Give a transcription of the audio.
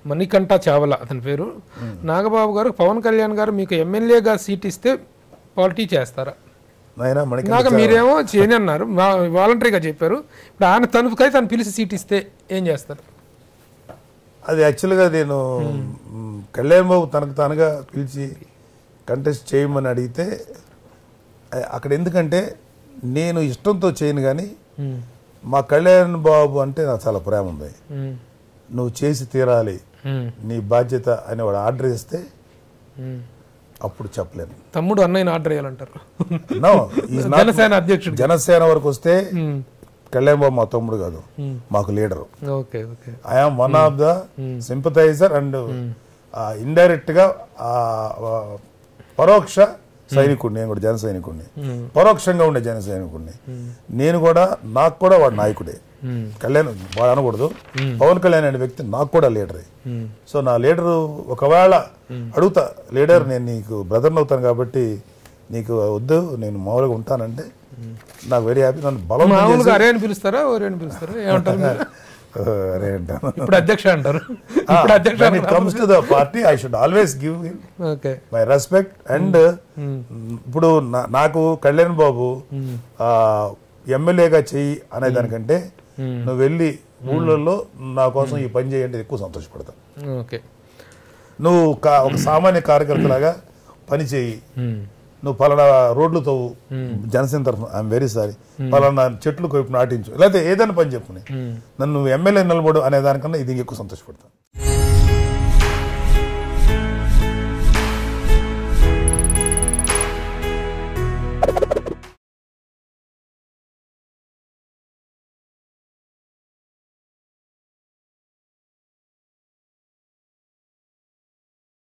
మణికంఠ చావల అతని పేరు నాగబాబు గారు పవన్ కళ్యాణ్ గారు మీకు ఎమ్మెల్యేగా సీట్ ఇస్తే పాలిటీ చేస్తారా నాయన మనకి ఇందాక మీరేమో చేయని అన్నారు వాలంటరీగా చెప్పారు ఇప్పుడు ఆయన తనుపుకై తను పిలిచి సీట్ ఇస్తే ఏం చేస్తారు అది యాక్చువల్గా నేను మ్, కళ్యాణ్ బాబు తనకు తానుగా పిలిచి కంటెస్ట్ చేయమని అడిగితే అ- అక్కడ ఎందుకంటే నేను ఇష్టంతో చేయను కానీ ఉమ్, మా కళ్యాణ్ బాబు అంటే నాకు చాలా ప్రేమ ఉంది ఉమ్, నువ్వు చేసి తీరాలి ఉమ్, నీ బాధ్యత అని వాడు ఆర్డర్ ఇస్తే ఉమ్. అప్పుడు చెప్పలేను తమ్ముడు అన్నయ్యని ఆర్డర్ చేయాలంటారు No, he's not- జనసేన అధ్యక్షుడు జనసేన వరకు వస్తే ఉమ్, కళ్యాణ్ బాబు మా తమ్ముడు కాదు మాకు leader okay okay I'm one of the sympathiser and indirect గా ఆ, ఆ, పరోక్ష సైనికుడిని నేను కూడా జన సైనికుడిని పరోక్షంగా ఉండే జన సైనికుడిని నేను కూడా నాకు కూడా వాడు నాయకుడే కళ్యాణ్ వాడు అనకూడదు పవన్ కళ్యాణ్ అనే వ్యక్తి నాకు కూడా లీడరే సో నా లీడరు ఒకవేళ అడుగుతా లీడర్ నేను నీకు బ్రదర్ అవుతాను కాబట్టి నీకు వద్దు నేను మామూలుగా ఉంటానంటే నాకు వెరీ హ్యాపీ నన్ను బలం మామూలుగా అరే అని పిలుస్తారా ఒరే అని పిలుస్తారా ఏమంటారు మీరు? అరే అంటాను ఇప్పుడు అధ్యక్ష అంటారు ఇప్పుడు అధ్యక్ష when it comes to the party i should always give him okay my respect and ఇప్పుడు నా- నాకు కళ్యాణ్ బాబు ఆ, ఎమ్మెల్యేగా చెయ్యి అనే దానికంటే నువ్వు వెళ్ళి ఊళ్ళల్లో నా కోసం ఈ పని చేయంటే ఎక్కువ సంతోషపడతా ఓకే నువ్వు కా- ఒక సామాన్య కార్యకర్తలాగా పని చేయి నువ్వు పలానా రోడ్లు తవ్వు జనసేన తరఫున ఐఎమ్ వెరీ సారీ పలానా చెట్లు కొడుకు నాటించు లేకపోతే ఏదైనా పని చెప్పుకుని నన్ను ఎమ్మెల్యే నిలబడు అనే దానికన్నా ఇది ఎక్కువ సంతోషపడతాను